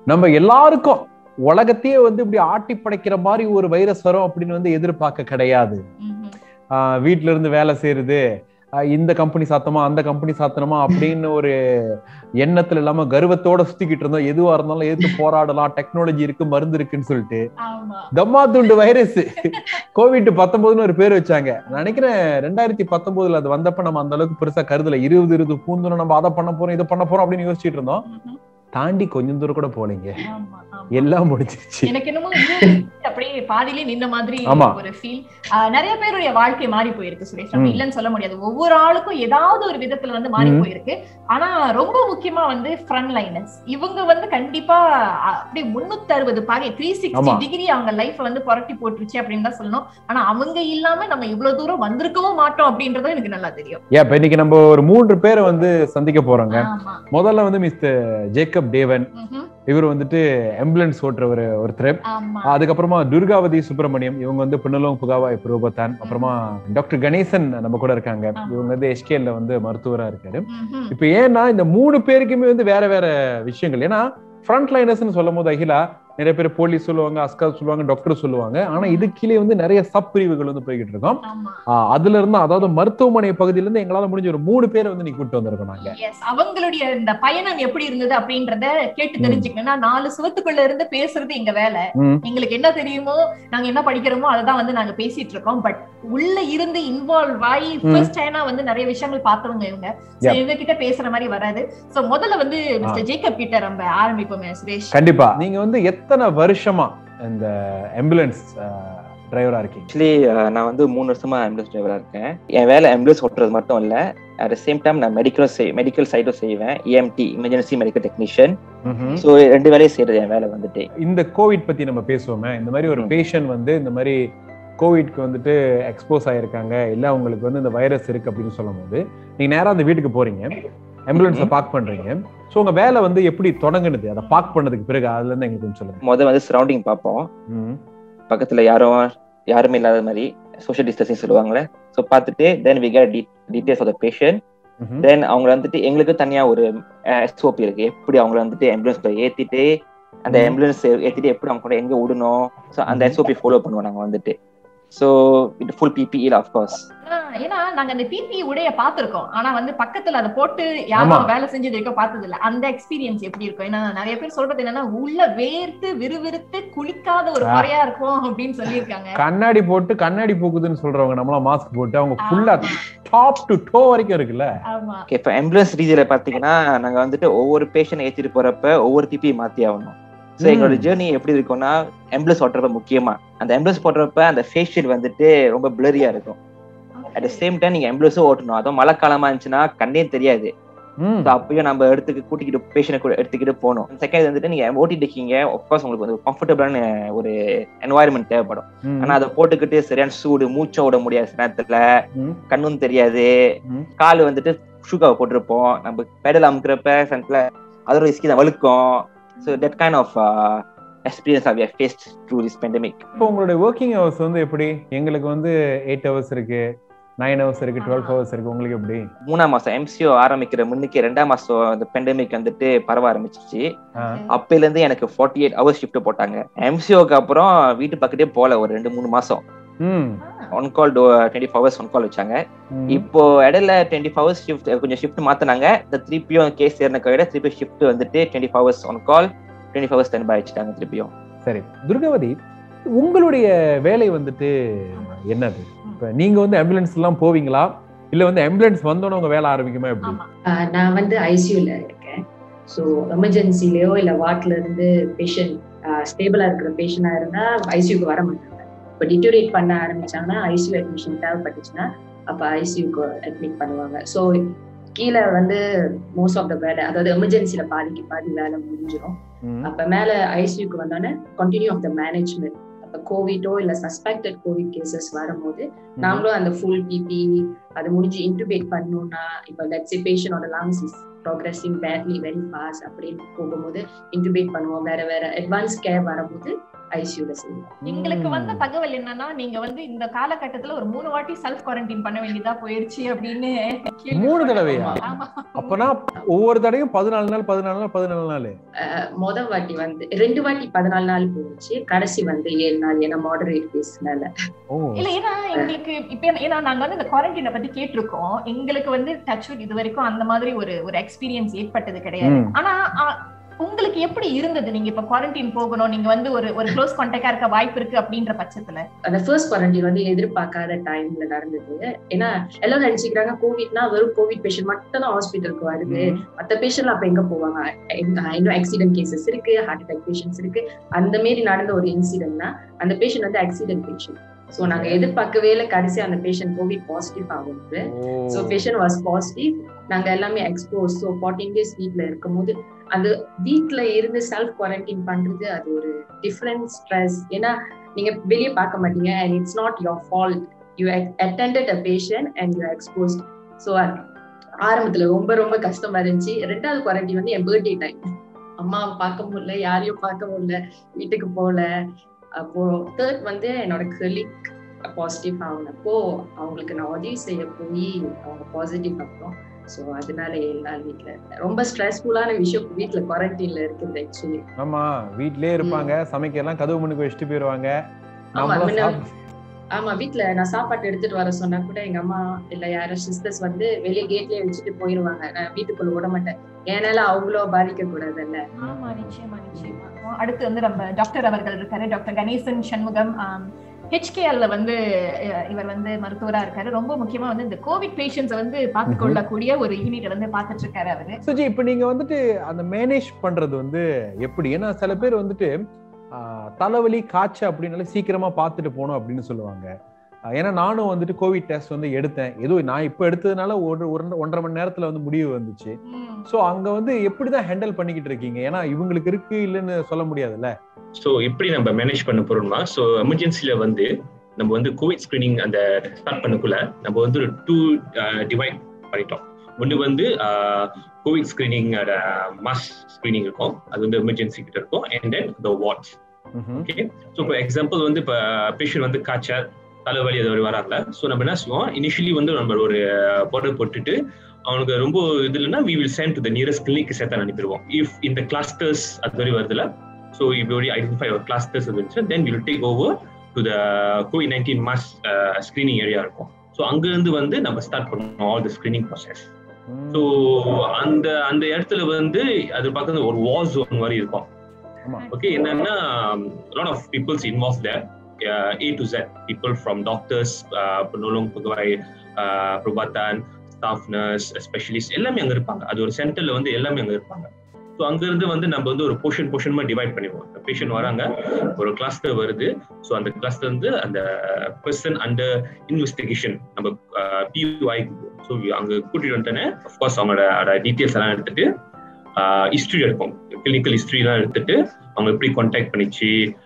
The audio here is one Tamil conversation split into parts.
நம்ம எல்லாருக்கும் உலகத்தையே வந்து இப்படி ஆட்டி படைக்கிற மாதிரி ஒரு வைரஸ் வரும் அப்படின்னு வந்து எதிர்பார்க்க கிடையாது ம்ஹும். ஆஹ் வீட்ல இருந்து வேலை செய்யறது ஆஹ் இந்த கம்பெனி சாத்தமா அந்த கம்பெனி சாத்தணுமா அப்படின்னு ஒரு எண்ணத்துல இல்லாம கர்வத்தோட சுத்திக்கிட்டு இருந்தோம் எதுவா இருந்தாலும் எதிர்த்து போராடலாம் டெக்னாலஜி இருக்கு மருந்து இருக்குன்னு சொல்லிட்டு ஆமா தம்மா துண்டு வைரஸ் கோவிட் பத்தொன்பதுன்னு ஒரு பேர் வச்சாங்க நான் நினைக்கிறேன் ரெண்டாயிரத்தி பத்தொன்பதுல அது வந்தப்ப நம்ம அந்த அளவுக்கு பெருசா கருதல இருபது இருபது பூந்தோம் நம்ம அதை பண்ண போறோம் இதை பண்ண போறோம் அப்படின்னு யோசிச்சுட்டு இருந்தோம் ம்ஹும். தாண்டி கொஞ்சம் தூரம் கூட போலீங்க ஆமா ஆமா எல்லாம் முடிஞ்சிருச்சு எனக்கு என்னமோ இன்னும் அப்படியே பாதியிலே நின்ன மாதிரி ஆமா. ஒரு ஃபீல் நிறைய பேருடைய வாழ்க்கை மாறி போயிருக்கு சுரேஷ் நம்ம ம். இல்லைன்னு சொல்ல முடியாது ஒவ்வொரு ஆளுக்கும் ஏதாவது ஒரு விதத்துல வந்து மாறி ம். போயிருக்கு ஆனா ரொம்ப முக்கியமா வந்து ஃப்ரண்ட் லைனர்ஸ் இவங்க வந்து கண்டிப்பா அ- அப்படியே முன்னூத்தி அறுபது பாகை த்ரீ சிக்ஸ்டி ஆமா. டிகிரி அவங்க லைஃப் வந்து புரட்டி போட்டுருச்சு அப்படின்னு தான் சொல்லணும் ஆனா அவங்க இல்லாம நம்ம இவ்வளவு தூரம் வந்திருக்கவும் மாட்டோம் அப்படின்றதும் எனக்கு நல்லா தெரியும் ஏன் இப்ப இன்னைக்கு நம்ம ஒரு மூன்று பேரை வந்து சந்திக்க போறோங்க ஆமா முதல்ல வந்து மிஸ்டர் ஜேக்கப் தேவன் ம்ஹும். இவர் வந்துட்டு ஆம்புலன்ஸ் ஓட்டுறவர் ஒருத்தர் ஆமா அதுக்கப்புறமா துர்காவதி சுப்பிரமணியம் இவங்க வந்து பின்னலோங் புகாவாய் புரோபத்தான் அப்புறமா டாக்டர் கணேசன் நம்ம கூட இருக்காங்க ஆமா. இவங்க வந்து எஸ்கேல வந்து மருத்துவரா இருக்காரு ம்ஹும். இப்ப ஏன்னா இந்த மூணு பேருக்குமே வந்து வேற வேற விஷயங்கள் ஏன்னா ஃப்ரண்ட் லைனர்ஸ்னு சொல்லும் போது அகிலா நிறைய பேர் போலீஸ் சொல்லுவாங்க அஸ்கார் சொல்லுவாங்க டாக்டர் சொல்லுவாங்க ஆனா இது கீழே வந்து நிறைய சப் பிரிவுகள் வந்து போய்கிட்டு இருக்கோம் ஆமா ஆஹ் அதுல இருந்து அதாவது மருத்துவமனை பகுதியில இருந்து எங்களால முடிஞ்ச ஒரு மூணு பேரை வந்து நீ கூட்டு வந்திருக்கோம் நாங்க Yes, அவங்களுடைய இந்த பயணம் எப்படி இருந்தது அப்படின்றத கேட்டு ம். தெரிஞ்சுக்கணும்னா நாலு சுவத்துக்குள்ள இருந்து பேசுறது எங்க வேலை ம். எங்களுக்கு என்ன தெரியுமோ நாங்க என்ன படிக்கிறோமோ அததான் வந்து நாங்க பேசிட்டு இருக்கோம் பட் உள்ள இருந்து இன்வால்வ் ஆகி ம். ஃபர்ஸ்ட் ஹேண்டா வந்து நிறைய விஷயங்கள் பார்த்தவங்க இவங்க So, Yeah. இவங்க கிட்ட பேசுற மாதிரி வராது சோ முதல்ல வந்து மிஸ்டர் ஜேக்கப் கிட்ட நம்ம ஆரம்பிப்போமே சுரேஷ் கண்டிப்பா நீங்க வந்து எத்தனை வருஷமா இந்த ஆம்புலன்ஸ் டிரைவரா இருக்கீங்க ஆக்சுவலி நான் வந்து மூணு வருஷமா ஆம்புலன்ஸ் டிரைவரா இருக்கேன் என் வேலை ஆம்புலன்ஸ் ஓட்டுறது மட்டும் இல்ல அட் சேம் டைம் நான் மெடிக்கல் மெடிக்கல் சைடும் செய்வேன் EMT emergency medical technician so ரெண்டு வேலையும் செய்யறது என் வேலை வந்துட்டு இந்த கோவிட் பத்தி நம்ம பேசுவோமே இந்த மாதிரி ஒரு ம். பேஷண்ட் வந்து இந்த மாதிரி கோவிட்க்கு வந்துட்டு எக்ஸ்போஸ் ஆயிருக்காங்க இல்ல அவங்களுக்கு வந்து இந்த வைரஸ் இருக்கு அப்படின்னு சொல்லும் போது நீங்க நேரா அந்த வீட்டுக்கு போறீங்க ஆம்புலன்ஸை பார்க் பண்றீங்க சோ உங்க வேலை வந்து எப்படி தொடங்குனது அதை பார்க் பண்ணதுக்கு பிறகு அதுல இருந்து எங்களுக்கு கொஞ்சம் சொல்லுங்க முத வந்து சரௌண்டிங் பார்ப்போம் ம். பக்கத்துல யாரும் யாருமே இல்லாத மாதிரி சோஷியல் டிஸ்டன்சிங் சொல்லுவாங்களே ஸோ பார்த்துட்டு then we get details of the patient ம்ஹும். தென் அவங்க வந்துட்டு எங்களுக்கு தனியா ஒரு எஸ்ஓபி இருக்கு எப்படி அவங்கள வந்துட்டு ஆம்புலன்ஸ்ல ஏத்திட்டு அந்த ம். ஆம்புலன்ஸ் ஏத்திட்டு எப்படி அவங்க கூட எங்க விடணும் ஸோ அந்த ம்ஹும். எஸ்ஓபி ஃபாலோ பண்ணுவோம் நாங்க வந்துட்டு ஸோ இது ஃபுல் பிபிஇல ஆஃப்கோர்ஸ் ஆஹ் ஏன்னா நாங்க அந்த பிபி உடைய பாத்திருக்கோம் ஆனா வந்து பக்கத்துல அதை போட்டு ஆமா. யாரும் வேலை செஞ்சது வரைக்கும் பார்த்தது இல்ல அந்த எக்ஸ்பீரியன்ஸ் எப்படி இருக்கும் ஏன்னா நிறைய பேர் சொல்றது என்னன்னா உள்ள வேர்த்து விறுவிறுத்து குளிக்காத ஒரு ஆ. முறையா இருக்கும் அப்படின்னு சொல்லியிருக்காங்க கண்ணாடி போட்டு கண்ணாடி போகுதுன்னு சொல்றவங்க நம்மளாம் மாஸ்க் போட்டு அவங்க ஃபுல்லா ஆமா. டாப் டு டோ வரைக்கும் இருக்குல்ல ஆமா ஓகே இப்போ ஆம்புலன்ஸ் ரீதியில பாத்தீங்கன்னா நாங்க வந்துட்டு ஒவ்வொரு பேஷண்ட் ஏத்திட்டு போறப்ப ஒவ்வொரு பிபி மாத்தி ஆகணும் ஸோ ம். எங்களோட ஜேர்னி எப்படி இருக்கும்னா ஆம்புலன்ஸ் ஓட்டுறப்ப முக்கியமா அந்த ஆம்புலன்ஸ் போடுறப்ப அந்த ஃபேஷியல் வந்துட்டு ரொம்ப பிளரியா இருக்கும் அட் த சேம் டைம் நீங்க ஆம்புலன்ஸும் ஓட்டணும் அதுவும் மழை காலமா இருந்துச்சுன்னா கண்ணே தெரியாது ம். So அப்பயும் நம்ம எடுத்துக்கு கூட்டிக்கிட்டு பேஷண்ட் கூட எடுத்துக்கிட்டு போகணும் செகண்ட் வந்துட்டு நீங்க ஓட்டிட்டு இருக்கீங்க ஆஃப்கோர்ஸ் உங்களுக்கு வந்து கம்ஃபர்டபுளான ஒரு என்வாயர்மெண்ட் தேவைப்படும் ம். ஆனா அதை போட்டுக்கிட்டு சரியான சூடு மூச்சம் விட முடியாது சில நேரத்துல ம். கண்ணும் தெரியாது ம். கால் வந்துட்டு ஷூக்காவை போட்டிருப்போம் நம்ம பெடல் அமுக்குறப்ப ஃப்ரண்ட்ல அதோட ரிஸ்கி தான் வழுக்கும் so that kind of experience of faced through this pandemic இப்போ உங்களுடைய ஒர்க்கிங் ஹவர்ஸ் வந்து எப்படி எங்களுக்கு வந்து எயிட் ஹவர்ஸ் இருக்கு நைன் ஹவர்ஸ் இருக்கு டுவெல் ஹவர்ஸ் இருக்கு உங்களுக்கு எப்படி மூணாம் மாசம் எம்சிஓ ஆரம்பிக்கிற முன்னுக்கு ரெண்டாம் மாசம் அந்த பெண்டமிக் வந்துட்டு பரவ ஆரம்பிச்சிச்சு ஆ. அப்பையில இருந்து எனக்கு ஃபார்ட்டி எயிட் ஹவர்ஸ் ஷிஃப்ட் போட்டாங்க எம்சிஓக்கு அப்புறம் வீட்டு பக்கத்தே போல ஒரு ரெண்டு மூணு மாசம் ம். On call twenty hours on call வச்சாங்க ம். இப்போ இடையில டுவெண்ட்டி ஹவர்ஸ் ஷிஃப்ட் கொஞ்சம் ஷிஃப்ட் மாத்தினாங்க இந்த திருப்பியும் கேஸ் சேர்ன விட திருப்பி ஷிஃப்ட் வந்துட்டு twenty hours on call twenty hours stand by வச்சுட்டாங்க திருப்பியும் சரி துர்காவதி உங்களுடைய வேலை வந்துட்டு என்னது இப்ப நீங்க வந்து ஆம்புலன்ஸ் எல்லாம் போவீங்களா இல்ல வந்து ஆம்புலன்ஸ் வந்தோன்னு உங்க வேலை ஆரம்பிக்குமா எப்படி ஆமா ஆஹ் நான் வந்து ஐசியூல இருக்கேன் ஸோ எமர்ஜென்சிலயோ இல்லை வார்ட்ல இருந்து பேஷண்ட் ஸ்டேபிளா இருக்கிற பேஷண்டா இருந்தா ஐசியூக்கு வர மாட்டாங்க இப்போ டிட்டோரேட் பண்ண ஆரம்பிச்சாங்கன்னா ஐசியூ அட்மிஷன் தேவைப்பட்டுச்சுன்னா அப்போ ஐசியூக்கு அட்மிட் பண்ணுவாங்க ஸோ கீழே வந்து மோஸ்ட் ஆஃப் த வேலை அதாவது எமர்ஜென்சில பாதிக்கு பாதி வேலை முடிஞ்சிடும் ம். அப்ப மேல ஐசியூக்கு வந்தோடனே கண்டினியூ ஆஃப் த மேனேஜ்மெண்ட் அப்ப கோவிட்டோ இல்ல சஸ்பெக்டட் கோவிட் கேசஸ் வரும்போது நாமளும் அந்த ஃபுல் பிபி அது முடிஞ்சு இன்டுபேட் பண்ணணும்னா இப்போ லெட்ஸ் பேஷனோட lungs is progressing badly very fast அப்படின்னு போகும்போது இன்டுபேட் பண்ணுவோம் வேற வேற அட்வான்ஸ் கேர் வரும்போது ஐசியூல செய்வோம் எங்களுக்கு ம். வந்த தகவல் என்னன்னா நீங்க வந்து இந்த காலகட்டத்துல ஒரு மூணு வாட்டி செல்ஃப் குவாரண்டைன் பண்ண வேண்டியதா போயிருச்சு அப்படின்னு கேள்விப்பட்டோம். மூணு தடவையா? ஆமா அப்பனா ஒவ்வொரு தடையும் பதினாலு நாள் பதினாலு நாள் பதினாலு நாள் முத வாட்டி வந்து ரெண்டு வாட்டி பதினாலு நாள் போச்சு கடைசி வந்து ஏழு நாள் ஏன்னா மாடரேட் கேஸ்னால ஓ இல்ல ஏன்னா எங்களுக்கு இப்ப என்ன- ஏன்னா நாங்க வந்து இந்த குவாரண்டைனை பத்தி கேட்டிருக்கோம் எங்களுக்கு வந்து டச் இது வரைக்கும் அந்த மாதிரி ஒரு ஒரு எக்ஸ்பீரியன்ஸ் ஏற்பட்டது கிடையாது ம். ஆனா ஆ, உங்களுக்கு எப்படி இருந்தது நீங்க இப்ப குவாரண்டைன் போகணும் நீங்க வந்து ஒரு ஒரு க்ளோஸ் கான்டாக்டா இருக்க வாய்ப்பு இருக்கு அப்படின்ற பட்சத்துல அந்த ஃபர்ஸ்ட் குவாரண்டைன் வந்து எதிர்பார்க்காத டைம்ல நடந்தது ஏன்னா எல்லாரும் நினைச்சுக்கிறாங்க கோவிட்னா வெறும் கோவிட் பேஷண்ட் மட்டும் தான் ஹாஸ்பிட்டலுக்கு வருது ம். மத்த பேஷண்ட் அப்ப எங்க போவாங்க எங்க- இன்னும் ஆக்சிடென்ட் கேசஸ் இருக்கு ஹார்ட் அட்டாக் பேஷண்ட்ஸ் இருக்கு அந்த மாரி நடந்த ஒரு இன்சிடென்ட்னா அந்த பேஷண்ட் வந்து ஆக்சிடென்ட் பேஷண்ட் சோ நாங்க எதிர்பார்க்கவே இல்லை கடைசி அந்த பேஷண்ட் கோவிட் பாசிட்டிவ் ஆகுது ஸோ பேஷண்ட் வாஸ் பாசிட்டிவ் நாங்க எல்லாமே எக்ஸ்போஸ் ஸோ ஃபார்ட்டீன் டேஸ் வீட்ல இருக்கும்போது அந்த வீட்ல இருந்து செல்ஃப் குவாரண்டைன் பண்றது அது ஒரு டிஃப்ரெண்ட் ஸ்ட்ரெஸ் ஏன்னா நீங்க வெளியே பார்க்க மாட்டீங்க and it's not your fault you attended a patient and you exposed so ஆரம்பத்துல ரொம்ப ரொம்ப கஷ்டமா இருந்துச்சு ரெண்டாவது குவாரண்டைன் வந்து என் பர்த்டே டைம் அம்மாவை பார்க்க முடியல யாரையும் பார்க்க முடியல வீட்டுக்கு போகல அப்போ தேர்ட் வந்து என்னோட கலிக் பாசிட்டிவ் ஆகுனப்போ அவங்களுக்கு நான் உதவி செய்ய போய் அவங்க பாசிட்டிவ் அப்புறம் ஸோ அதனால ஏழு நாள் வீட்ல இருந்தேன். ரொம்ப ஸ்ட்ரெஸ்ஃபுல்லான விஷயம் வீட்ல குவாரண்டைன்ல இருக்குது ஆக்சுவலி ஆமா வீட்லயே இருப்பாங்க சமைக்க எல்லாம் கதவு முன்னுக்கு வச்சுட்டு போயிருவாங்க ஆமா, நம்மளும் முன்ன- சாப்பிட்டு- ஆமா வீட்ல நான் சாப்பாடு எடுத்துட்டு வர சொன்னா கூட எங்க அம்மா இல்ல யாரும் சிஸ்டர்ஸ் வந்து வெளியே கேட்லயே வச்சுட்டு போயிருவாங்க நான் வீட்டுக்குள்ள விட மாட்டேன் ஏனால அவங்களோ பாதிக்க கூடாதுல்ல ஆமா நிச்சயமா நிச்சயமா அடுத்து வந்து நம்ம டாக்டர் அவர்கள் இருக்காரு டாக்டர் கணேசன் சண்முகம் ஹெச்கேஎல்ல வந்து அஹ், இவர் வந்து மருத்துவரா இருக்காரு ரொம்ப முக்கியமா வந்து இந்த கோவிட் பேஷண்ட்ஸை வந்து பார்த்து ம்ஹும். கொள்ளக்கூடிய ஒரு யூனிட் வந்து பார்த்துட்டு இருக்காரு அவரு சுஜி இப்ப நீங்க வந்துட்டு அந்த மேனேஜ் பண்றது வந்து எப்படி ஏன்னா சில பேர் வந்துட்டு ஆஹ், தலைவலி காய்ச்சல் அப்படின்னால சீக்கிரமா பார்த்துட்டு போகணும் அப்படின்னு சொல்லுவாங்க ஆஹ், ஏன்னா நானும் வந்துட்டு கோவிட் டெஸ்ட் வந்து எடுத்தேன் ஏதோ நான் இப்ப எடுத்ததுனால ஒரு ஒரு- ஒன்றரை மணி நேரத்துல வந்து முடிவு வந்துச்சு சோ அங்க வந்து எப்படிதான் ஹேண்டில் பண்ணிக்கிட்டு இருக்கீங்க ஏன்னா இவங்களுக்கு இருக்கு இல்லைன்னு சொல்ல முடியாதுல்ல ஸோ எப்படி நம்ம மேனேஜ் பண்ண போறோம்னா ஸோ எமர்ஜென்சில வந்து நம்ம வந்து கோவிட் ஸ்கிரீனிங் அந்த ஸ்டார்ட் பண்ணக்குள்ள நம்ம வந்து ஒரு டூ டிவைட் பண்ணிட்டோம் ஒன்று வந்து கோவிட் ஸ்கிரீனிங் மாஸ் ஸ்கிரீனிங் இருக்கும் அது வந்து எமர்ஜென்சி கிட்ட இருக்கும் அண்ட் தென் த வாட்ஸ் ம்ஹும். ஓகே ஸோ இப்போ எக்ஸாம்பிள் வந்து இப்போ பேஷண்ட் வந்து காய்ச்சல் தலைவலி அது மாதிரி வராங்கல்ல ஸோ நம்ம என்ன செய்வோம் இனிஷியலி வந்து நம்ம ஒரு பவுடர் போட்டுட்டு அவனுக்கு ரொம்ப இது இல்லைன்னா we will send to the nearest clinic சேர்த்து அனுப்பிடுவோம் இஃப் இந்த கிளாஸ்டர்ஸ் அது மாதிரி வருதுல ஸோ இப்போ ஐடென்டிஃபை ஒரு கிளாஸ்டர்ஸ் இருந்துச்சு then will take over to the covid nineteen mass screening area இருக்கும் ஸோ அங்கேருந்து வந்து நம்ம ஸ்டார்ட் பண்ணணும் ஆல் த ஸ்கிரீனிங் ப்ராசஸ் ம். ஸோ அந்த அந்த இடத்துல வந்து அது பார்க்கறது ஒரு வார் ஜோன் மாதிரி இருக்கும் ஆமா. ஓகே என்னன்னா lot of peoples involve there A to Z people from doctors நோலோங் புகவாய் பிரபாத்தான் ஸ்டாஃப் நர்ஸ் ஸ்பெஷலிஸ்ட் எல்லாமே அங்க இருப்பாங்க அது ஒரு சென்டர்ல வந்து எல்லாமே அங்க இருப்பாங்க ஸோ அங்கிருந்து வந்து நம்ம வந்து ஒரு போர்ஷன் போர்ஷன் டிவைட் பண்ணிடுவோம் பேஷண்ட் வராங்க ஒரு கிளாஸ்டர் வருது ஸோ அந்த கிளாஸ்டர் வந்து அந்த பர்சன் அண்டர் இன்வெஸ்டிகேஷன் நம்ம பியூஐ ஸோ அங்க கூட்டிட்டு வந்துட்டேன்னு அஃப்கோர்ஸ் அவங்களோட டீட்டெயில்ஸ் எல்லாம் எடுத்துட்டு ஹிஸ்ட்ரி எடுப்போம் கிளினிக்கல் ஹிஸ்ட்ரிலாம் எடுத்துட்டு அவங்க எப்படி கான்டாக்ட் பண்ணிச்சு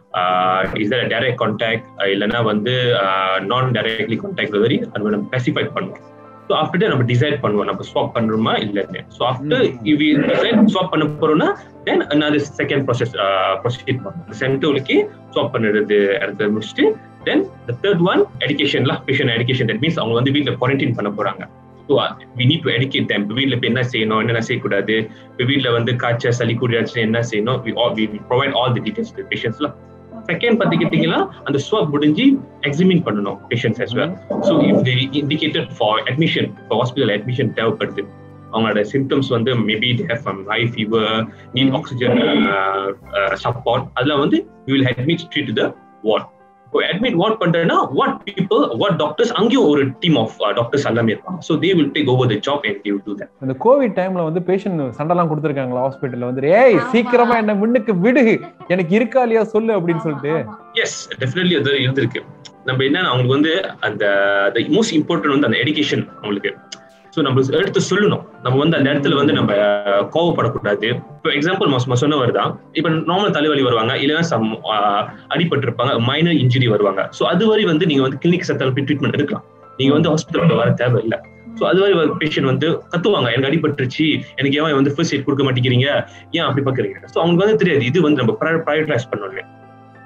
இஸ் தட் டைரக்ட் கான்டாக்ட் இல்லைன்னா வந்து நான் டைரக்ட்லி கான்டாக்ட் வரி அது நம்ம ஸ்பெசிஃபை பண்ணுவோம் ஸோ ஆஃப்டர் நம்ம டிசைட் பண்ணுவோம் நம்ம ஸ்வாப் பண்றோமா இல்லைன்னு so after we decide swab பண்ண போறோம்னா then another second process proceed பண்ணுவோம் சென்டர்லுக்கு ஸ்வாப் பண்ணுறது இடத்துல முடிச்சுட்டு தென் த தேர்ட் ஒன் எடுகேஷன்ல பேஷண்ட் எடுகேஷன் தட் மீன்ஸ் அவங்க வந்து வீட்டில் குவாரண்டைன் பண்ண போறாங்க so we need to educate time இப்போ வீட்டில் இப்போ என்ன செய்யணும் என்னென்ன செய்யக்கூடாது இப்போ வீட்டில் வந்து காய்ச்சல் சளி கூடியாச்சு என்ன செய்யணும் we provide all the details பேஷண்ட்ஸ்லாம் செகண்ட் பார்த்துக்கிட்டீங்கன்னா அந்த ஸ்வாப் முடிஞ்சு எக்ஸிமின் பண்ணணும் patients as well so if the indicated for admission இப்போ ஹாஸ்பிட்டல் அட்மிஷன் தேவைப்படுது அவங்களோட சிம்டம்ஸ் வந்து maybe they have some high fever need oxygen support அதில் வந்து you will admit straight the ward இப்போ அட்மிட் வாட் பண்றேன்னா வாட் பீப்புள் வாட் டாக்டர்ஸ் அங்கேயும் ஒரு டீம் ஆஃப் டாக்டர்ஸ் எல்லாமே இருப்பாங்க so they will take over the job and they will do that இந்த கோவிட் டைம்ல வந்து பேஷண்ட் சண்டைலாம் கொடுத்துருக்காங்களா ஹாஸ்பிட்டல்ல வந்து ஏய் ஆமா. சீக்கிரமா என்ன முன்னுக்கு விடு எனக்கு இருக்கா இல்லையா சொல்லு அப்படின்னு சொல்லிட்டு ஆமா, எஸ் டெஃபினெட்லி அது இருந்திருக்கு நம்ம என்னன்னா அவங்களுக்கு வந்து அந்த மோஸ்ட் இம்பார்ட்டன்ட் வந்து அந்த எடுகேஷன் அவங்களுக்கு ஸோ நம்ம எடுத்து சொல்லணும் நம்ம வந்து அந்த இடத்துல வந்து நம்ம அஹ், கோவப்படக்கூடாது இப்போ எக்ஸாம்பிள் மோசமா சொன்ன வருதான் இப்போ நார்மல் தலைவலி வருவாங்க இல்லைன்னா சம் அடிபட்டு இருப்பாங்க மைனர் இன்ஜுரி வருவாங்க ஸோ அதுவரை வந்து நீங்க வந்து கிளினிக் சத்தால போய் ட்ரீட்மெண்ட் எடுக்கலாம் நீங்க வந்து ஹாஸ்பிட்டல் வர தேவையில்லை ஸோ அது மாதிரி பேஷண்ட் வந்து கத்துவாங்க எனக்கு அடிபட்டுருச்சு எனக்கு ஏன் வந்து ஃபர்ஸ்ட் எய்ட் கொடுக்க மாட்டேங்கிறீங்க ஏன் அப்படி பாக்குறீங்க ஸோ அவங்களுக்கு வந்து தெரியாது இது வந்து நம்ம ப்ரைவேட்டைஸ் பண்ணணும்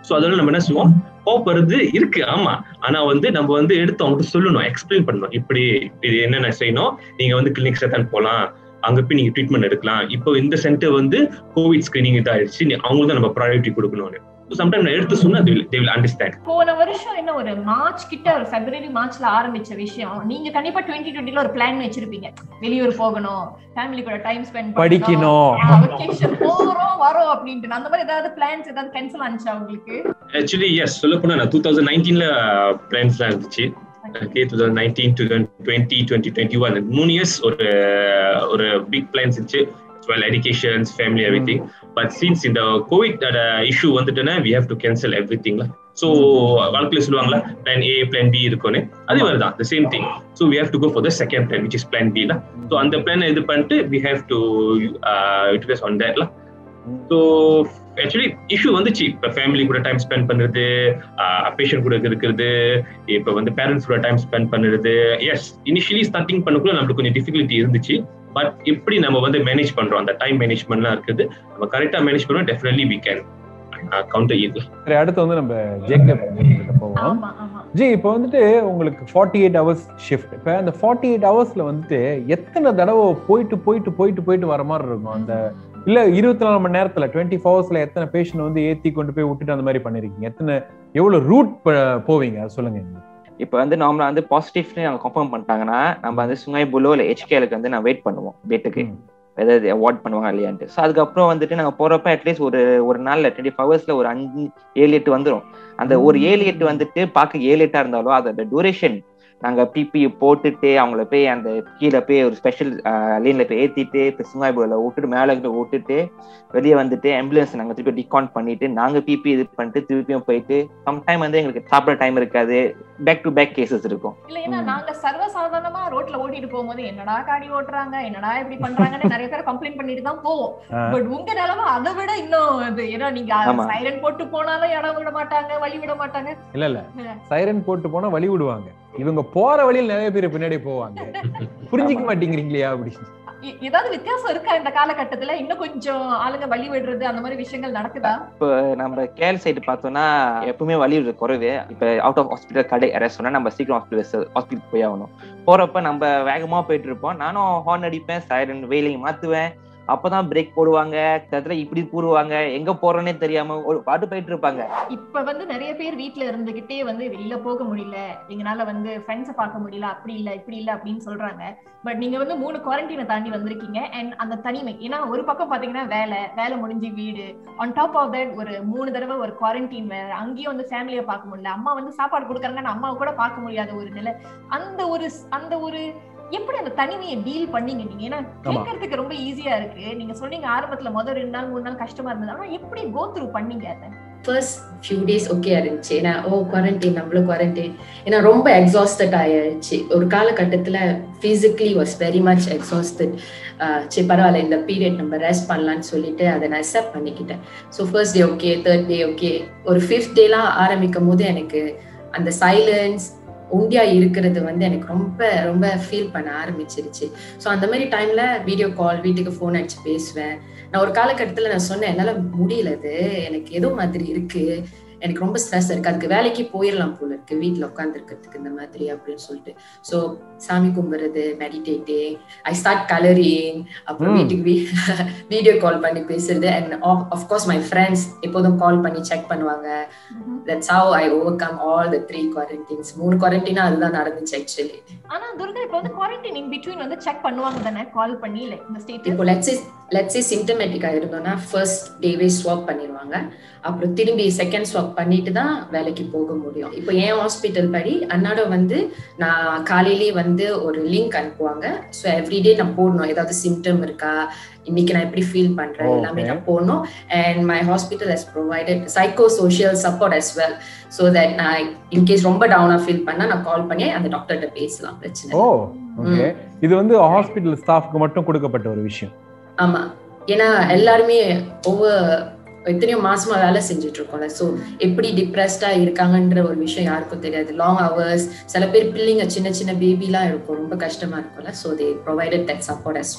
ஸோ அதனால நம்ம என்ன செய்வோம் கோவப்படுறது இருக்கு ஆமா ஆனா வந்து நம்ம வந்து எடுத்து அவங்ககிட்ட சொல்லணும் எக்ஸ்பிளைன் பண்ணணும் இப்படி இது என்னென்ன செய்யணும் நீங்க வந்து கிளினிக்ஸ்ல தான் போகலாம் அங்க போய் நீங்க ட்ரீட்மெண்ட் எடுக்கலாம் இப்போ இந்த சென்டர் வந்து கோவிட் ஸ்கிரீனிங் இதாயிடுச்சு அவங்களுக்கு தான் நம்ம ப்ரையாரிட்டி கொடுக்கணும்னு சம்டைம் நான் எடுத்து சொன்னா தே வில் அண்டர்ஸ்டாண்ட் போன வருஷம் என்ன ஒரு மார்ச் கிட்ட ஒரு பிப்ரவரி மார்ச்ல ஆரம்பிச்ச விஷயம் நீங்க கண்டிப்பா டுவெண்ட்டி டுவெண்ட்டில ஒரு பிளான் வச்சிருப்பீங்க வெளியூர் போகணும் ஃபேமிலி கூட டைம் ஸ்பெண்ட் படிக்கணும் வெக்கேஷன் போறோம் வரோம் அப்படின்ட்டு அந்த மாதிரி ஏதாவது பிளான்ஸ் ஏதாவது கேன்சல் ஆனிச்சா உங்களுக்கு ஆக்சுவலி எஸ் சொல்ல போனா நான் டூ தௌசண்ட் நைன்டீன்ல பிளான்ஸ்லாம் இருந்துச்சு okay two thousand nineteen two thousand twenty twenty twenty one மூணு இயர்ஸ் ஒரு ஒரு பிக் பிளான்ஸ் இருந்துச்சு well educations family every thing but since இந்த கோவிட் இஷ்யூ வந்துட்டுன்னா we have to cancel every திங்ல ஸோ வாழ்க்கையில் சொல்லுவாங்களா பிளான் ஏ பிளான் பி இருக்கும்னு அதே மாதிரி தான் the same thing so we have to go for the second plan which is plan B தான் ஸோ அந்த பிளான் இது பண்ணிட்டு we have to utilise on தேட்ல ஸோ ஆக்சுவலி இஷ்யூ வந்துச்சு இப்போ ஃபேமிலி கூட டைம் ஸ்பெண்ட் பண்ணுறது பேஷண்ட் கூட இருக்கிறது இப்போ வந்து பேரண்ட்ஸ் கூட டைம் ஸ்பெண்ட் பண்ணுறது எஸ் இனிஷியலி ஸ்டார்டிங் பண்ணக்குள்ள நம்மளுக்கு கொஞ்சம் டிஃபிகல்ட்டி இருந்துச்சு பட் எப்படி நம்ம வந்து மேனேஜ் பண்றோம் அந்த டைம் மேனேஜ்மெண்ட்லாம் இருக்குது நம்ம கரெக்டா மேனேஜ் பண்ணோம் டெஃபினெட்லி வி கேன் கவுண்டர் இது சரி அடுத்து வந்து நம்ம ஜேக்கப் கிட்ட போவோம் ஆமா ஆமா ஜி இப்போ வந்துட்டு உங்களுக்கு ஃபார்ட்டி எயிட் ஹவர்ஸ் ஷிஃப்ட் இப்போ அந்த ஃபார்ட்டி எயிட் ஹவர்ஸ்ல வந்துட்டு எத்தனை தடவை போயிட்டு போயிட்டு போயிட்டு போயிட்டு வர மாதிரி இருக்கும் அந்த இல்ல இருபத்தி நாலு மணி நேரத்துல டுவெண்ட்டி ஹவர்ஸ்ல எத்தனை பேஷண்ட் வந்து ஏத்தி கொண்டு போய் விட்டுட்டு அந்த மாதிரி பண்ணிருக்கீங்க எத்தனை எவ்வளவு ரூட் போவீங்க அது சொல்லுங்க இப்போ வந்து நார்மலா வந்து பாசிட்டிவ்னு நாங்கள் கன்ஃபார்ம் பண்ணிட்டாங்கன்னா நம்ம வந்து சுங்கைபுலோ இல்லை ஹெச்கேலுக்கு வந்து நான் வெயிட் பண்ணுவோம் பெட்டுக்கு ஏதாவது அவார்ட் பண்ணுவாங்க இல்லையான்ட்டு ஸோ அதுக்கப்புறம் வந்துட்டு நாங்கள் போறப்ப அட்லீஸ்ட் ஒரு ஒரு நாள்ல டுவெண்ட்டி ஹவர்ஸ்ல ஒரு அஞ்சு ஏழு எட்டு வந்துடும் அந்த ஒரு ஏழு எட்டு வந்துட்டு பார்க்க ஏழு எட்டா இருந்தாலும் அதோட டூரேஷன் நாங்க பிபி போட்டுட்டு அவங்கள போய் அந்த கீழே போய் ஒரு ஸ்பெஷல் லைன்ல போய் ஏத்திட்டு இப்போ சுங்காய்புல விட்டுட்டு மேலே விட்டுட்டு வெளியே வந்துட்டு ஆம்புலன்ஸ் நாங்க திருப்பி டிகான் பண்ணிட்டு நாங்க பிபி இது பண்ணிட்டு திருப்பியும் போயிட்டு சம்டைம் வந்து எங்களுக்கு சாப்பிட டைம் இருக்காது பேக் டு பேக் கேசஸ் இருக்கும் இல்ல ஏன்னா நாங்க சர்வசாதாரணமா ரோட்ல ஓட்டிட்டு போகும்போது என்னடா காடி ஓட்டுறாங்க என்னடா இப்படி பண்றாங்கன்னு நிறைய பேர் கம்ப்ளைண்ட் பண்ணிட்டு தான் போவோம் பட் உங்க நிலைமை அதை விட இன்னும் இது ஏன்னா நீங்க சைரன் போட்டு போனாலும் இடம் விட மாட்டாங்க வழி விட மாட்டாங்க இல்ல இல்ல சைரன் போட்டு போனா வழி விடுவாங்க இவங்க போற வழியில் நிறைய பேர் பின்னாடி போவாங்க புரிஞ்சுக்க மாட்டேங்கிறீங்களா அப்படி ஏதாவது வித்தியாசம் இருக்கா இந்த காலகட்டத்துல இன்னும் கொஞ்சம் ஆளுங்க வழி விடுறது அந்த மாதிரி விஷயங்கள் நடக்குதா இப்போ நம்ம கேல் சைடு பார்த்தோம்னா எப்பவுமே வழி விடுறது குறைவு இப்ப அவுட் ஆஃப் ஹாஸ்பிட்டல் கடை யாராவது சொன்னா நம்ம சீக்கிரம் ஹாஸ்பிட்டல் ஹாஸ்பிட்டல் போய் ஆகணும் போறப்ப நம்ம வேகமா போயிட்டு இருப்போம் நானும் ஹார்ன் அடிப்பேன் சைரன் வெயிலிங் மாத்துவேன் அப்பதான் பிரேக் போடுவாங்க இடத்துல இப்படி போடுவாங்க எங்க போறோன்னே தெரியாம ஒரு பாட்டு போயிட்டு இருப்பாங்க இப்ப வந்து நிறைய பேர் வீட்டுல இருந்துகிட்டே வந்து வெளியில போக முடியல எங்கனால வந்து ஃப்ரெண்ட்ஸை பார்க்க முடியல அப்படி இல்ல இப்படி இல்ல அப்படின்னு சொல்றாங்க பட் நீங்க வந்து மூணு குவாரண்டைனை தாண்டி வந்திருக்கீங்க அண்ட் அந்த தனிமை ஏன்னா ஒரு பக்கம் பாத்தீங்கன்னா வேலை வேலை முடிஞ்சு வீடு ஆன் டாப் ஆஃப் தட் ஒரு மூணு தடவை ஒரு குவாரண்டைன் வேற அங்கேயும் வந்து ஃபேமிலியை பார்க்க முடியல அம்மா வந்து சாப்பாடு கொடுக்குறாங்கன்னு அம்மாவை கூட பார்க்க முடியாத ஒரு நிலை அந்த ஒரு அந்த ஒரு எப்படி அந்த தனிமையை டீல் பண்ணீங்க நீங்க ஏன்னா கேட்கறதுக்கு ரொம்ப ஈஸியா இருக்கு நீங்க சொன்னீங்க ஆரம்பத்துல முதல் ரெண்டு நாள் மூணு நாள் கஷ்டமா இருந்தது ஆனா எப்படி கோ த்ரூ பண்ணீங்க அதை ஃபர்ஸ்ட் ஃபியூ டேஸ் ஓகே இருந்துச்சு ஏன்னா ஓ குவாரண்டைன் நம்மளும் குவாரண்டைன் ஏன்னா ரொம்ப எக்ஸாஸ்டட் ஆயிடுச்சு ஒரு காலகட்டத்தில் physically was very much exhausted சரி பரவாயில்ல இந்த பீரியட் நம்ம ரெஸ்ட் பண்ணலான்னு சொல்லிட்டு அதை நான் அக்செப்ட் பண்ணிக்கிட்டேன் so first day okay third day okay ஒரு ஃபிஃப்த் டேலாம் ஆரம்பிக்கும் போது எனக்கு அந்த சைலன்ஸ் உண்டியா இருக்கிறது வந்து எனக்கு ரொம்ப ரொம்ப ஃபீல் பண்ண ஆரம்பிச்சிருச்சு ஸோ அந்த மாதிரி டைம்ல வீடியோ கால் வீட்டுக்கு ஃபோன் அடிச்சு பேசுவேன் நான் ஒரு காலகட்டத்தில் நான் சொன்னேன் என்னால் முடியல இது எனக்கு ஏதோ மாதிரி இருக்கு எனக்கு ரொம்ப ஸ்ட்ரெஸ் இருக்கு அதுக்கு வேலைக்கு போயிடலாம் போல இருக்கு வீட்டில் உட்காந்துருக்கிறதுக்கு இந்த மாதிரி அப்படின்னு சொல்லிட்டு ஸோ சாமி கும்பிடுறது மெடிடேட்டிங் ஐ ஸ்டார்ட் கலரிங் அப்புறம் வீட்டுக்கு வீடியோ கால் பண்ணி பேசுறது அண்ட் ஆஃப்கோர்ஸ் மை ஃப்ரெண்ட்ஸ் எப்போதும் கால் பண்ணி செக் பண்ணுவாங்க that's how I overcome all the three quarantines மூணு குவாரண்டைனா அதுதான் நடந்துச்சு ஆக்சுவலி ஆனா துர்கா இப்போ வந்து குவாரண்டைன் இன் பிட்வீன் வந்து செக் பண்ணுவாங்க தானே கால் பண்ணி லைக் இந்த ஸ்டேட் இப்போ லெட்ஸ் லெட்ஸே சிம்டமேட்டிக்கா இருந்தோம்னா ஃபர்ஸ்ட் டேவே ஸ்வாப் பண்ணிடுவாங்க அப்புறம் திரும்பி செகண்ட் ஸ்வாப் பண்ணிட்டு தான் வேலைக்கு போக முடியும் இப்போ என் ஹாஸ்பிட்டல் படி அன்னாட வந்து நான் காலையிலேயே வந்து ஒரு லிங்க் அனுப்புவாங்க ஸோ எவ்ரிடே நான் போடணும் ஏதாவது சிம்டம் இருக்கா இன்னைக்கு நான் எப்படி ஃபீல் பண்றேன் எல்லாமே நான் போடணும் and my hospital has provided psycho social support as well so that நான் இன்கேஸ் ரொம்ப டவுனா ஃபீல் பண்ணா நான் கால் பண்ணி அந்த டாக்டர்கிட்ட பேசலாம் பிரச்சனை ஓ ஓகே இது வந்து ஹாஸ்பிட்டல் ஸ்டாஃப்க்கு மட்டும் கொடுக்கப்பட்ட ஒரு விஷயம் ஆமா ஏன்னா எல்லாருமே ஒவ்வொரு எத்தனையோ மாசமா வேலை செஞ்சுட்டு இருக்கோம்ல ஸோ எப்படி டிப்ரெஸ்டா இருக்காங்கன்ற ஒரு விஷயம் யாருக்கும் தெரியாது லாங் ஹவர்ஸ் சில பேர் பிள்ளைங்க சின்ன சின்ன பேபிலாம் இருக்கும் ரொம்ப கஷ்டமா இருக்கும்ல so they provided that support as well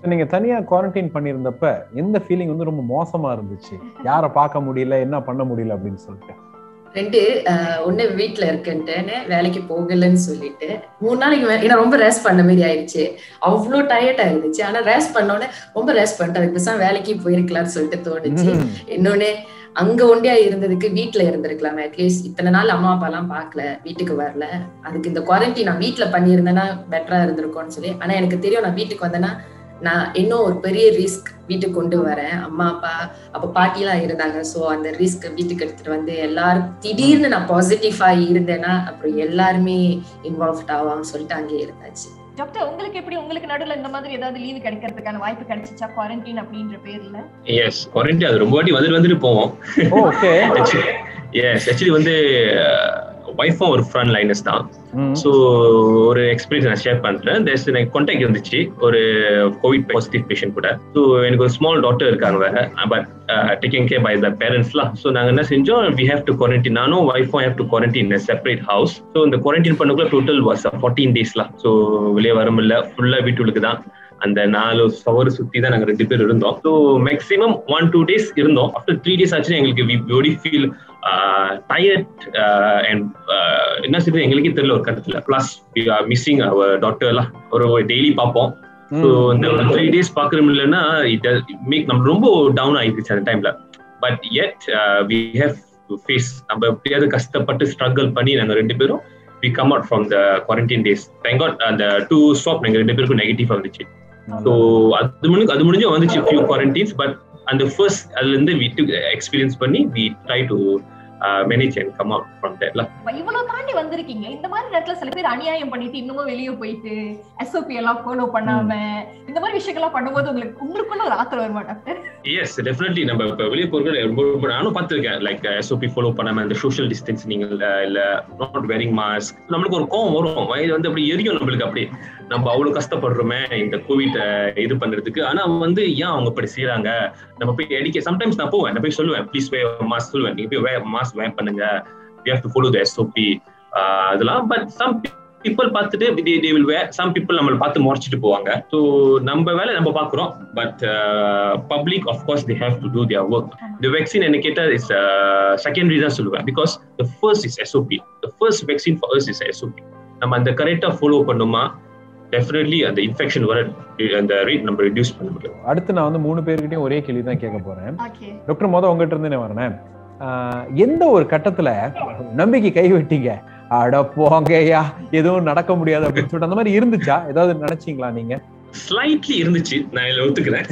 நீங்க தனியா குவாரண்டைன் பண்ணியிருந்தப்ப எந்த ஃபீலிங் வந்து ரொம்ப மோசமா இருந்துச்சு யாரை பார்க்க முடியல என்ன பண்ண முடியல அப்படின்னு சொல்லிட்டு ரெண்டு ஆஹ், ஒண்ணு வீட்டுல இருக்குன்ட்டுன்னு வேலைக்கு போகலன்னு சொல்லிட்டு மூணு நாளைக்கு மே- ஏன்னா ரொம்ப ரெஸ்ட் பண்ண மாதிரி ஆயிடுச்சு அவ்வளோ டயர்ட் ஆயிருந்துச்சு ஆனா ரெஸ்ட் பண்ணோடனே ரொம்ப ரெஸ்ட் பண்ணிட்டு அதுக்கு பேசாம வேலைக்கு போயிருக்கலாம்னு சொல்லிட்டு தோணுச்சு ம். இன்னொன்னு அங்க ஒண்டியா இருந்ததுக்கு வீட்டுல இருந்திருக்கலாம் அட்லீஸ்ட் இத்தனை நாள் அம்மா அப்பா எல்லாம் பார்க்கல வீட்டுக்கு வரல அதுக்கு இந்த குவாரண்டைன் நான் வீட்டுல பண்ணியிருந்தேன்னா பெட்டரா இருந்திருக்கும்னு சொல்லி ஆனா எனக்கு தெரியும் நான் வீட்டுக்கு வந்தேன்னா நான் இன்னும் ஒரு பெரிய ரிஸ்க் வீட்டுக்கு கொண்டு வரேன் அம்மா அப்பா அப்ப பாட்டிலாம் இருந்தாங்க சோ அந்த ரிஸ்க் வீட்டுக்கு எடுத்துட்டு வந்து எல்லாரும் திடீர்னு நான் பாசிட்டிவா இருந்தேன்னா அப்புறம் எல்லாருமே இன்வால்வ்ட் ஆவான்னு சொல்லிட்டு அங்கேயே இருந்தாச்சு டாக்டர் உங்களுக்கு எப்படி உங்களுக்கு நடுவுல இந்த மாதிரி ஏதாவது லீவு கிடைக்கிறதுக்கான வாய்ப்பு கிடைச்சிச்சா குவாரண்டைன் அப்படின்ற பேர்ல எஸ் குவாரண்டைன் அது ரொம்ப வாட்டி வந்துட்டு வந்துட்டு போவோம் ஓகே எஸ் ஆக்சுவலி வந்து ஒய்ஃபும் ஒரு ஃப்ரண்ட் லைனஸ் தான் ஸோ ஒரு எக்ஸ்பீரியன்ஸ் நான் ஷேர் பண்றேன் தேர்ஸ் எனக்கு கான்டாக்ட் இருந்துச்சு ஒரு கோவிட் பாசிட்டிவ் பேஷண்ட் கூட ஸோ எனக்கு ஒரு ஸ்மால் டாட்டர் இருக்காங்க but taking care by the பேரண்ட்ஸ்லாம் ஸோ நாங்கள் என்ன செஞ்சோம் வி ஹேவ் டு குவாரண்டைன் நானும் ஒய்ஃபும் have to quarantine separate house so இந்த குவாரண்டைன் பண்ணக்குள்ள டோட்டல் வாஸ் ஃபார்ட்டீன் டேஸ்லாம் ஸோ வெளியே வர முடியல ஃபுல்லாக வீட்டுக்கு தான் அந்த நாலு சவறு சுத்தி தான் நாங்க ரெண்டு பேர் இருந்தோம் so maximum one two days இருந்தோம் ஆஃப்டர் த்ரீ டேஸ் ஆச்சுன்னா எங்களுக்கு we very feel tired and என்ன செய்யுது எங்களுக்கே தெரியல ஒரு கட்டத்துல பிளஸ் மிஸ்ஸிங் அவர் டாக்டர்லாம் ஒரு டெய்லி பார்ப்போம் ஸோ இந்த ஒரு த்ரீ டேஸ் பார்க்கறது இல்லைன்னா இட் மேக் நம்ம ரொம்ப டவுன் ஆயிடுச்சு அந்த டைம்ல but yet we have to face நம்ம எப்படியாவது கஷ்டப்பட்டு ஸ்ட்ரகிள் பண்ணி நாங்க ரெண்டு பேரும் we come out from the quarantine days thank God அந்த டூ ஸ்டாப் நாங்க ரெண்டு பேருக்கும் நெகட்டிவ் வந்துச்சு ஸோ அது முடிஞ்சு அது முடிஞ்சு வந்துச்சு ஃபியூ குவாரண்டைன்ஸ் பட் அந்த ஃபர்ஸ்ட் அதுல இருந்து வி எக்ஸ்பீரியன்ஸ் பண்ணி we try to manage and come out from தேட்ல இவ்வளவு தாண்டி வந்திருக்கீங்க இந்த மாதிரி நேரத்துல சில பேர் அநியாயம் பண்ணிட்டு இன்னமும் வெளியே போயிட்டு எஸ்ஓபி எல்லாம் ஃபாலோ பண்ணாம இந்த மாதிரி விஷயங்கள்லாம் பண்ணும்போது உங்களுக்கு உங்களுக்குள்ள ஒரு ஆத்திரம் வருமா டாக்டர் எஸ் டெஃபினெட்லி நம்ம இப்போ வெளியே போகிறது ரொம்ப ரொம்ப நானும் பார்த்துருக்கேன் லைக் எஸ்ஓபி ஃபாலோ பண்ணாம இந்த சோஷியல் டிஸ்டன்சிங் இல்ல இல்ல நாட் வெரிங் மாஸ்க் நம்மளுக்கு ஒரு கோவம் வரும் இது வந்து அப்படி எரியும் நம்மளுக்கு அப்படி நம்ம அவ்வளவு கஷ்டப்படுறோமே இந்த கோவிட் இது பண்றதுக்கு ஆனா வந்து ஏன் அவங்க இப்படி செய்யறாங்க நம்ம போய் அடிக்க சம்டைம்ஸ் நான் போவேன் நான் போய் சொல்லுவேன் ப்ளீஸ் வே மாஸ்க் சொல்லுவேன் நீங்க போய் வே மாஸ்க் வேர் பண்ணுங்க we have to follow the SOP அதெல்லாம் பட் சம் பீப்புள் பார்த்துட்டு they they will wear some people நம்மளை பார்த்து முறைச்சிட்டு போவாங்க ஸோ நம்ம வேலை நம்ம பார்க்குறோம் but public of course they have to do their work the vaccine என்ன கேட்டால் இஸ் செகண்டரி தான் சொல்லுவேன் because the first is SOP the first vaccine for us is SOP நம்ம அந்த கரெக்டாக ஃபாலோ பண்ணுமா டெஃபினெட்லி அந்த இன்ஃபெக்ஷன் வர அந்த ரேட் நம்ம ரெடியூஸ் பண்ண முடியும் அடுத்து நான் வந்து மூணு பேர்கிட்டயும் ஒரே கேள்வி தான் கேட்க போறேன் ஓகே டாக்டர் மொதல் உங்ககிட்ட இருந்து நான் வரேன் ஆஹ் எந்த ஒரு கட்டத்துல நம்பிக்கை கை விட்டீங்க அட போங்கய்யா எதுவும் நடக்க முடியாது அப்படின்னு சொல்லிட்டு அந்த மாதிரி இருந்துச்சா ஏதாவது நினைச்சீங்களா நீங்க ஸ்லைட்லி இருந்துச்சு நான் இதில் ஒத்துக்கிறேன்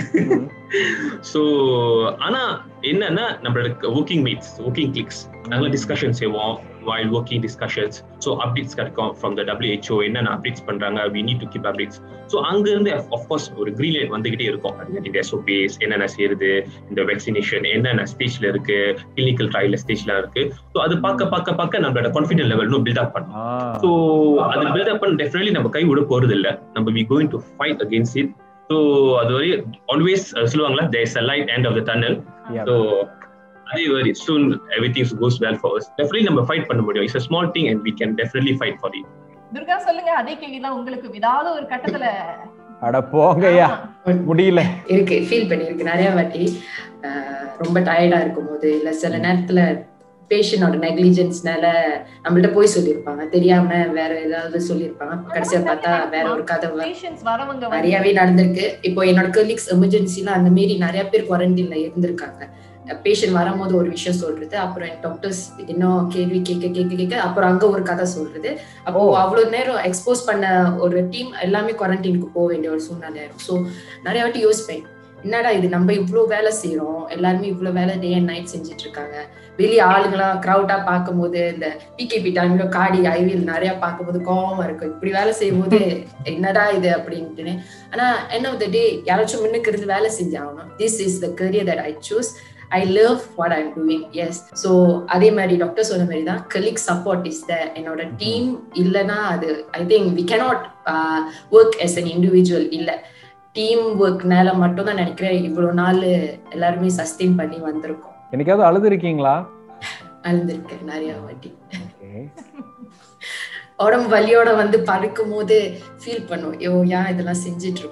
ஸோ ஆனா என்னன்னா நம்மளோட ஒர்க்கிங் மீட்ஸ் ஒர்க்கிங் கிளிக்ஸ் நாங்கள் டிஸ்கஷன் செய்வோம் while working discussions so updates கிடைக்கும் ஃப்ரம் த டபிள்யூஹெச்ஓ என்னென்ன அப்டேட்ஸ் பண்றாங்க we need to keep updates so அங்கிருந்து அஃப்கோர்ஸ் ஒரு கிரீன் லைட் வந்துகிட்டே இருக்கும் இந்த எஸ்ஓபிஎஸ் என்னென்ன செய்யுது இந்த வேக்சினேஷன் என்னென்ன ஸ்டேஜ்ல இருக்கு கிளினிக்கல் ட்ரையல் ஸ்டேஜ்லாம் இருக்கு ஸோ அது பார்க்க பார்க்க பார்க்க நம்மளோட கான்ஃபிடன்ட் லெவல் இன்னும் பில்ட் அப் பண்ணும் ஆஹ் ஸோ அது பில்ட் அப் பண்ண டெஃபினெட்லி நம்ம கை விட போறது இல்ல நம்ம we going to fight against it so அது வரை ஆல்வேஸ் சொல்லுவாங்களா there is a light end of the tunnel yeah. So அதே வரை soon every things goes well for us definitely நம்ம ஃபைட் பண்ண முடியும் it's a small thing and we can definitely fight for it Durga சொல்லுங்க அதே கேள்விதான் உங்களுக்கு ஏதாவது ஒரு கட்டத்துல அட போங்கய்யா ஆமா. முடியல இருக்கு ஃபீல் பண்ணியிருக்கு நிறைய வாட்டி ஆஹ் ரொம்ப டயர்டா இருக்கும் போது இல்ல சில நேரத்துல பேஷண்டோட நெக்லிஜென்ஸ்னால நம்மள்ட்ட போய் சொல்லியிருப்பாங்க தெரியாம வேற ஏதாவது சொல்லியிருப்பாங்க கடைசியா பார்த்தா வேற ஒரு கதை வ- Patients வரவங்க வந்து- நிறையவே நடந்திருக்கு இப்போ என்னோட கலீக்ஸ் எமர்ஜென்சில அந்த மாரி நிறைய பேர் குவாரண்டைன்ல இருந்திருக்காங்க பேஷண்ட் வரும்போது ஒரு விஷயம் சொல்றது அப்புறம் என் டாக்டர்ஸ் இன்னும் கேள்வி கேட்க கேட்க கேட்க அப்புறம் அங்க ஒரு கதை சொல்றது அப்போ அவ்வளவு நேரம் எக்ஸ்போஸ் பண்ண ஒரு டீம் எல்லாமே குவாரண்டைனுக்கு போக வேண்டிய ஒரு சூழ்நிலை இருக்கும் ஸோ நிறைய வாட்டி யோசிப்பேன் என்னடா இது நம்ம இவ்ளோ வேலை செய்யறோம் எல்லாருமே இவ்ளோ வேலை டே அண்ட் நைட் செஞ்சுட்டு இருக்காங்க வெளியே ஆளுங்களா கிரௌடா பார்க்கும்போது இந்த பிகேபி டைம்ல காடி ஐவியில் நிறைய பார்க்கும்போது கோவமா இருக்கும் இப்படி வேலை செய்யும் போது என்னடா இது அப்படின்ட்டுன்னு ஆனா end of the டே யாராச்சும் முன்னுக்கு இருந்து வேலை செஞ்சாகணும் this is the career that I choose I love what I'm doing yes so அதே மாதிரி டாக்டர் சொன்ன மாதிரி தான் கலீக் சப்போர்ட் இஸ் த என்னோட டீம் இல்லைன்னா அது I think we cannot work as an individual இல்லை டீம் ஒர்க்னால மட்டும் தான் நினைக்கிறேன் இவ்வளவு நாள் எல்லாருமே சஸ்டெயின் பண்ணி வந்திருக்கோம் என்னைக்காவது அழுது இருக்கீங்களா அழுந்திருக்கேன் நிறைய வாட்டி Okay. உடம்பு வலியோட வந்து படுக்கும் போது ஃபீல் பண்ணும் ஐயோ ஏன் இதெல்லாம் செஞ்சுட்டு இருக்கோம்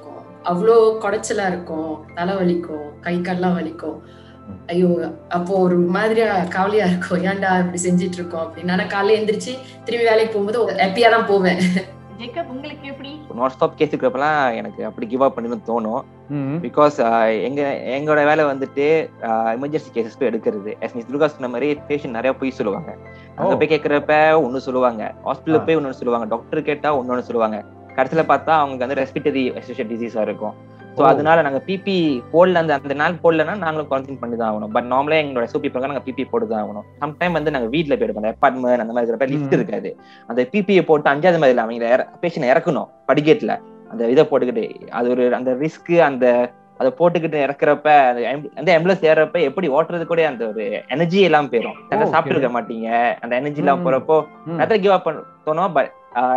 அவ்வளோ குடைச்சலா இருக்கும் தலை வலிக்கும் கை கால்லாம் வலிக்கும் ஐயோ அப்போ ஒரு மாதிரியா கவலையா இருக்கும் ஏன்டா இப்படி செஞ்சுட்டு இருக்கோம் அப்படின்னு ஆனா காலையில எந்திரிச்சு திரும்பி வேலைக்கு போகும்போது ஹாப்பியா தான் போவேன் ஜேக்கப் உங்களுக்கு எப்படி நான் ஸ்டாப் கேஸ் இருக்கிறப்பெல்லாம் எனக்கு அப்படி கிவ் அப் பண்ணணும்னு தோணும் ம். பிகாஸ் எங்க எங்களோட வேலை வந்துட்டு எமர்ஜென்சி கேசஸ் போய் எடுக்கிறது எஸ் மிஸ் துர்கா சொன்ன மாதிரி பேஷண்ட் நிறைய போய் சொல்லுவாங்க அங்க ஓ. போய் கேட்கறப்ப ஒண்ணு சொல்லுவாங்க ஹாஸ்பிட்டல் ஆ. போய் ஒண்ணு சொல்லுவாங்க டாக்டர் கேட்டா ஒன்னொன்னு சொல்லுவாங்க கடைசியில பார்த்தா அவங்களுக்கு வந்து ரெஸ்பிட்டரி அசோசியேட் டிசீஸா இருக்கும் ஸோ ஓ. அதனால நாங்க பிபி போடல அந்த அந்த நாள் போடலன்னா நாங்களும் குவாரண்டைன் பண்ணி தான் ஆகணும் பட் நார்மலா எங்களோட எஸ்ஓபி பிரகாரம் நாங்க பிபி போட்டு தான் ஆகணும் சம்டைம் வந்து நாங்க வீட்ல போயிடுவோம் அந்த அப்பார்ட்மெண்ட் அந்த மாதிரி இருக்கிறப்ப லிஃப்ட் ம். இருக்காது அந்த பிபியை போட்டு அஞ்சாவது மாதிரி அவங்க பேஷண்ட் இறக்கணும் படிக்கட்டுல அந்த இதை போட்டுக்கிட்டு அது ஒரு அந்த ரிஸ்க் அந்த அதை போட்டுக்கிட்டு இறக்குறப்ப அந்த am- அந்த ஆம்புலன்ஸ் ஏறப்ப எப்படி ஓட்டுறது கூட அந்த ஒரு எனர்ஜி எல்லாம் போயிடும் நல்லா okay. சாப்பிட்டு இருக்க மாட்டீங்க அந்த எனர்ஜி எல்லாம் ம். போறப்போ ம். நிறைய கிவ் அப் பண்ண தோணும் பட்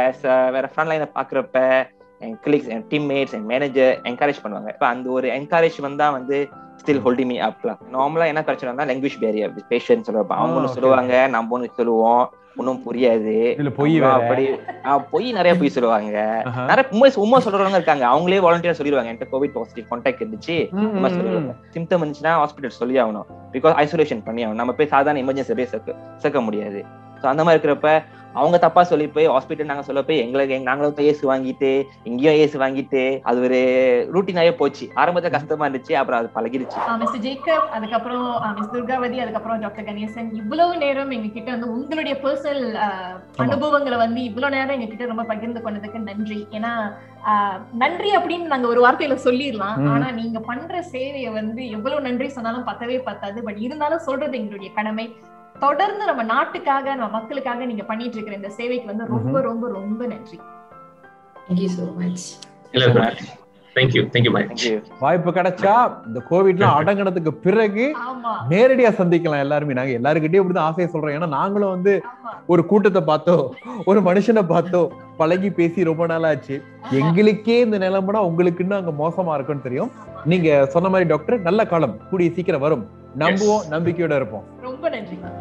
வேற ஃப்ரண்ட் லைனை பாக்குறப்ப என் கிளிக்ஸ் என் டீம்மேட்ஸ் என் மேனேஜர் என்கரேஜ் பண்ணுவாங்க இப்ப அந்த ஒரு என்கரேஜ் வந்தா வந்து ஸ்டில் ஹோல்டிங் மீ அப்லாம் நார்மலா என்ன பிரச்சனை லாங்குவேஜ் பேரியர் பேஷன் சொல்றப்ப அவங்க ஆ, ஒண்ணு okay. சொல்லுவாங்க நம்ம ஒண்ணு சொல்லுவோம் ஒன்னும் புரியாது இதுல பொய் அப்புறம் வேற அப்படி ஆ, பொய் நிறைய பொய் சொல்லுவாங்க ஆஹா. நிறைய உண்மை உண்மை சொல்றவங்க இருக்காங்க அவங்களே வாலண்டியர் சொல்லிடுவாங்க என்கிட்ட கோவிட் பாசிட்டிவ் கான்டாக்ட் இருந்துச்சு ம், இந்த மாதிரி ம், ம். சொல்லிடுவாங்க சிம்டம் இருந்துச்சுன்னா ஹாஸ்பிட்டல் சொல்லி ஆகணும் பிகாஸ் ஐசோலேஷன் பண்ணி ஆகணும் நம்ம போய் சாதாரண எமர்ஜென்சி போய் சேர்க்க சேர்க்க முடியாது ஸோ அந்த மாதிரி இருக்கிறப்ப அவங்க தப்பா சொல்லி போய் ஹாஸ்பிட்டல் நாங்க சொல்ல போய் எங்களுக்கு எங்க- நாங்களும் ஏசு வாங்கிட்டு இங்கேயும் ஏசு வாங்கிட்டு அது ஒரு ரூட்டீனாவே போச்சு ஆரம்பத்துல கஷ்டமா இருந்துச்சு அப்புறம் அது பழகிடுச்சு மிஸ்டர் ஜேக்கப் அதுக்கப்புறம் மிஸ் துர்காவதி அதுக்கப்புறம் டாக்டர் கணேசன் இவ்வளவு நேரம் எங்க கிட்ட வந்து உங்களுடைய பர்சனல் அனுபவங்களை வந்து இவ்வளவு நேரம் எங்க கிட்ட ரொம்ப பகிர்ந்து கொண்டதுக்கு நன்றி ஏன்னா ஆஹ், நன்றி அப்படின்னு நாங்க ஒரு வார்த்தையில சொல்லிடலாம் ம். ஆனா நீங்க பண்ற சேவையை வந்து எவ்வளவு நன்றி சொன்னாலும் பத்தவே பத்தாது பட் இருந்தாலும் சொல்றது எங்களுடைய கடமை தொடர்ந்து நம்ம நாட்டுக்காக நம்ம மக்களுக்காக நீங்க பண்ணிட்டு இருக்கிற இந்த சேவைக்கு வந்து ரொம்ப ரொம்ப ரொம்ப நன்றி தேங்க்யூ ஸோ மச் எல்லாருக்கும் தேங்க்யூ தேங்க்யூ மச் தேங்க்யூ வாய்ப்பு கிடைச்சா இந்த கோவிட்லாம் அடங்கினதுக்கு பிறகு ஆமா நேரடியா சந்திக்கலாம் எல்லாருமே நாங்க எல்லாருக்கிட்டயும் இப்படிதான் ஆசையை சொல்றோம் ஏன்னா நாங்களும் வந்து ஆமா ஒரு கூட்டத்தை பார்த்தோ ஒரு மனுஷனை பார்த்தோ பழகி பேசி ரொம்ப நாள் ஆச்சு எங்களுக்கே இந்த நிலைமைனா உங்களுக்குன்னு அங்க மோசமா இருக்குன்னு தெரியும் நீங்க சொன்ன மாதிரி டாக்டர் நல்ல காலம் கூடிய சீக்கிரம் வரும் நம்புவோம் நம்பிக்கையோட இருப்போம் ரொம்ப நன்றி